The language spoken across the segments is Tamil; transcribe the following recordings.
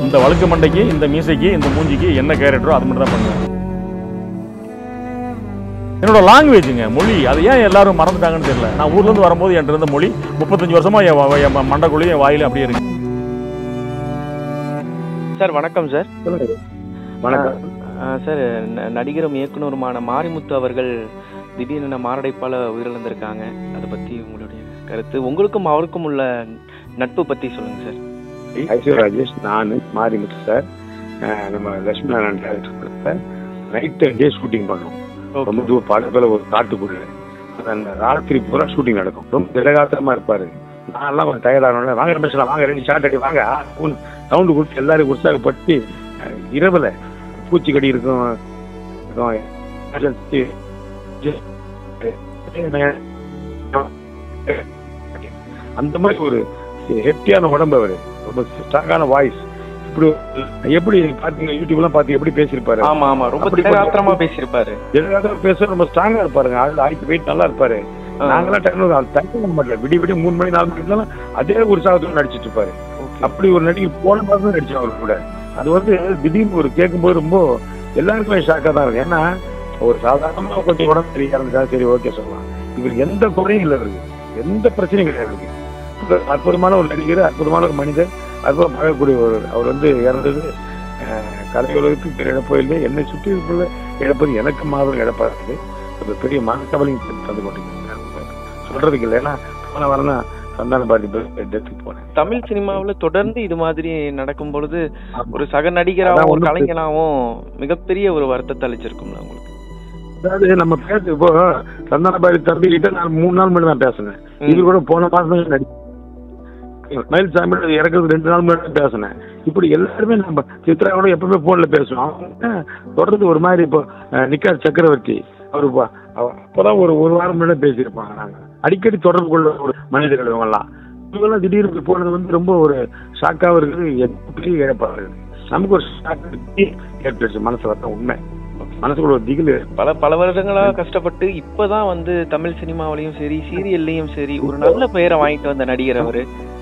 இந்த வழுக்கு மண்டைக்கு இந்த மீசைக்கு இந்த மூஞ்சிக்கு என்ன கேரக்டரோ அது மட்டும் தான் பண்ணுவேன் என்னோட லாங்குவேஜுங்க மொழி அது ஏன் எல்லாரும் மறந்துட்டாங்கன்னு தெரியல நான் ஊர்லேருந்து வரும்போது என்கிட்ட இருந்த மொழி முப்பத்தஞ்சு வருஷமா என் வ- என் ம- மண்டைக்குள்ளேயும் என் வாயிலும் அப்படியே இருக்கு சார் வணக்கம் சார் வணக்கம் ஆ, சார் ந- நடிகரும் இயக்குனருமான மாரிமுத்து அவர்கள் திடீரென மாரடைப்பால் உயிரிழந்திருக்காங்க அதை பற்றி உங்களுடைய கருத்து உங்களுக்கும் அவருக்கும் உள்ள நட்பு பற்றி சொல்லுங்கள் சார் ஐஸ்வர் ராஜேஷ் நான் மாரிமுத்து சார் அஹ் நம்ம Lakshmi Narayan director sir night day shooting பண்ணுவோம் ரொம்ப தூரம் படத்துல ஒரு காட்டுக்குள்ள அந்த ராத்திரி பூரா ஷூட்டிங் நடக்கும் ரொம்ப திடகாத்திரமா இருப்பாரு நான்லாம் கொஞ்சம் டயர்டானோட வாங்க ரமேஷ்லாம் வாங்க ரெண்டு ஷார்ட் அடி வாங்க சவுண்டு கொடுத்து எல்லாரும் உற்சாகப்படுத்தி அஹ், இரவுல பூச்சிக்கடி இருக்கும் இருக்கும். அந்த மாதிரி ஒரு ஹெப்டியான உடம்பு அவரு ரொம்ப ஸ்ட்ராங்கான வாய்ஸ் இப்படி எப்படி பாத்தீங்க யூடியூப்லாம் பார்த்து எப்படி பேசியிருப்பாரு ஆமாம் ஆமாம் ரொம்ப அப்படி திடகாத்திரமாக பேசியிருப்பாரு எல்லாரும் பேச ரொம்ப ஸ்ட்ராங்கா இருப்பாருங்க ஆள் ஆயிரத்தி வெயிட் நல்லா இருப்பாரு ஆ. நாங்களாம் டைம் தண்ணி பண்ண மாட்டல விடிய விடிய மூணு மணி நாலு மணி இருந்தாலும் அதே உற்சாகத்தோட நடிச்சிட்டு இருப்பாரு ஓகே அப்படி ஒரு நடிகர் போன மாதம் நடிச்சோம் அவர் கூட அது வந்து திடீர்னு ஒரு கேட்கும்போது ரொம்ப எல்லாருக்குமே ஷாக்கா தான் இருக்கு ஏன்னா ஒரு சாதாரணமா கொஞ்சம் உடம்பு சரியா இருந்துச்சா சரி ஓகே சொல்லலாம் இவர் எந்த குறையும் இல்லை இருக்கு எந்த பிரச்சனையும் கிடையாது இவருக்கு. ஒரு அற்புதமான ஒரு நடிகர் அற்புதமான ஒரு மனிதர் அற்புதம் பழகக்கூடிய ஒரு அவர் வந்து இறந்தது அஹ், கலை உலகத்துக்கு பெரிய இழப்போ இல்லை என்னை சுற்றி இருக்குள்ள இழப்பது எனக்கு மாபெரும் இழப்பா இருக்குது ஒரு பெரிய மனக்கவலையும் தந்து கொண்டிருக்கிறார் சொல்றதுக்கு இல்லை ஏன்னா போன வாரம் தான் சந்தான பாரதி டெத்துக்கு போனேன் தமிழ் சினிமாவில் தொடர்ந்து இது மாதிரி நடக்கும் பொழுது ஆமா. ஒரு சக அதான் நடிகராகவும் ஒரு ஒண்ணும் கலைஞனாகவும் மிகப்பெரிய ஒரு வருத்தத்தை அளிச்சிருக்கும்ல உங்களுக்கு அதாவது நம்ம பேச இப்போ சந்தான பாரதி தம்பி கிட்ட நான் மூணு நாள் முன்னாடி தான் பேசினேன் ம். இது கூட போன மாசம் தான் நடி மயில் சாமி இறக்குறது ரெண்டு நாள் முன்னாடி தான் பேசினேன் இப்படி எல்லாருமே நம்ம சித்ராவோட எப்பவுமே போன்ல பேசுவோம் அவங்க தொடர்ந்து ஒரு மாதிரி இப்போ அஹ், நிக்கார் சக்கரவர்த்தி அவரு இப்போ அவ- அப்பதான் ஒரு ஒரு வாரம் முன்னாடி பேசியிருப்பாங்க நாங்க அடிக்கடி தொடர்பு கொள்ள ஒரு மனிதர்கள் இவங்கெல்லாம் இவங்கெல்லாம் திடீர்னு இப்படி போனது வந்து ரொம்ப ஒரு ஷாக்காக இருக்குது எந்த பெரிய இழப்பாக இருக்குது நமக்கு ஒரு ஷாக் ஏற்பட்டுச்சு மனசுல தான் உண்மை மனசுக்குள்ள ஒரு திகில் பல பல வருடங்களா கஷ்டப்பட்டு இப்பதான் வந்து தமிழ் சினிமாவிலையும் சரி சீரியல்லையும் சரி ஒரு நல்ல பெயரை வாங்கிட்டு வந்த நடிகர் அவரு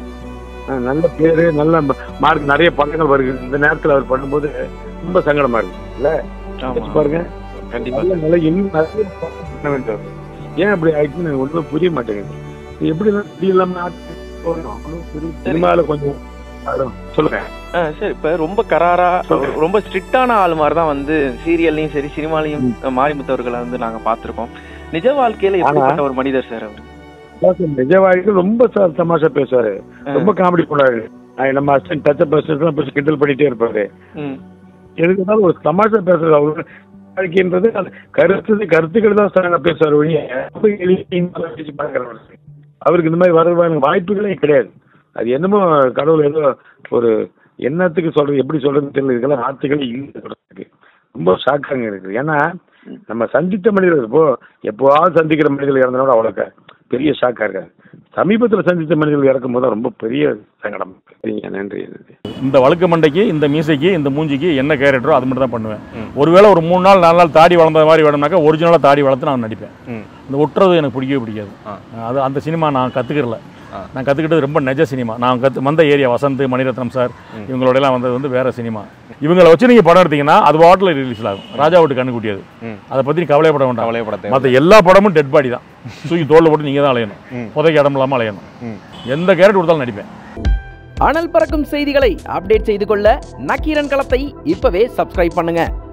அஹ் நல்ல பேரு நல்ல மார்க் நிறைய படங்கள் வருது இந்த நேரத்துல அவர் பண்ணும்போது ரொம்ப சங்கடமா இருக்கு இல்ல ஆமா யோசிச்சு பாருங்க கண்டிப்பா நல்ல நல்ல இன்னும் நிறைய படம் பண்ண வேண்டியது ஏன் அப்படி ஆயிடுச்சுன்னு எனக்கு ஒண்ணுமே புரிய மாட்டேங்குது இது எப்படி எல்லாம் இப்படி இல்லாம ஆட்கள் போகணும்? அவ்வளவு பெரிய சினிமால கொஞ்சம் அதான் சொல்லுங்க ஆ, சரி இப்ப ரொம்ப கராரா சொல்லுங்க. ரொம்ப ஸ்ட்ரிக்டான ஆள் மாதிரி தான் வந்து சீரியல்லையும் சரி சினிமாலையும் மாரிமுத்தவர்களை வந்து நாங்க பாத்திருக்கோம் நிஜ வாழ்க்கையில எப்படிப்பட்ட ஒரு மனிதர் சார் அவர் அதான் நிஜ வாழ்க்கையில் ரொம்ப ச- தமாஷா பேசுவாரு ரொம்ப காமெடி பண்ணாரு நான் நம்ம அசிஸ்டன்ட் டச் பர்சன்ஸ் பேசி கிண்டல் பண்ணிட்டே இருப்பாரு ம் எதுக்குனாலும் ஒரு தமாஷா பேசுறது அவரு வாழ்க்கைன்றது அது கருத்து கருத்துக்கள் தான் ஸ்ட்ராங்கா பேசுவார் ஒழிய ரொம்ப எளிமையா பேசி பார்க்கிறவர். அவருக்கு இந்த மாதிரி வர வாய்ப்புகளே கிடையாது அது என்னமோ கடவுள் ஏதோ ஒரு என்னத்துக்கு சொல்றது எப்படி சொல்றதுன்னு தெரியல இதுக்கெல்லாம் வார்த்தைகளே இல்லை சொல்றதுக்கு ரொம்ப ஷாக்காங்க இருக்கு ஏன்னா நம்ம சந்தித்த மனிதர்கள் இப்போ எப்போவாவது சந்திக்கிற மனிதர்கள் இறந்தனோட அவ்வளோக்கா பெரிய ஷாக்கா இருக்காது சமீபத்தில் சந்தித்த மனிதர்கள் இறக்கும் போது ரொம்ப பெரிய சங்கடம் சரிங்க நன்றி இந்த வழுக்கு மண்டைக்கு இந்த மீசைக்கு இந்த மூஞ்சிக்கு என்ன கேரக்டரோ அது மட்டும் தான் பண்ணுவேன் ஒருவேளை ஒரு மூணு நாள் நாலு நாள் தாடி வளர்ந்த மாதிரி வேணும்னாக்கா ஒரிஜினலாக தாடி வளர்த்து நான் நடிப்பேன் ம். இந்த ஒட்டுறது எனக்கு பிடிக்கவே பிடிக்காது ஆ. அது அந்த சினிமா நான் கற்றுக்கிறல ஆ. நான் கற்றுக்கிட்டது ரொம்ப நெஜ சினிமா நான் கற்று வந்த ஏரியா வசந்த் மணிரத்னம் சார் இவங்களோடலாம் வந்தது வந்து வேற சினிமா இவங்களை வச்சு நீங்கள் படம் எடுத்தீங்கன்னா அது பாட்டில் ரிலீஸ் ஆகும் ராஜா விட்டு கண்ணுக்குட்டியது ம். அதை பற்றி நீ கவலைப்பட வேண்டாம் கவலைப்படத்தை மற்ற எல்லா படமும் டெட் பாடி தான் தூக்கி தோளில் போட்டு நீங்கள் தான் அலையணும் புதைக்கு இடம் இல்லாமல் அலையணும் எந்த கேரக்டர் கொடுத்தாலும் நடிப்பேன் அனல் பறக்கும் செய்திகளை அப்டேட் செய்து கொள்ள நக்கீரன் களத்தை இப்பவே சப்ஸ்கிரைப் பண்ணுங்க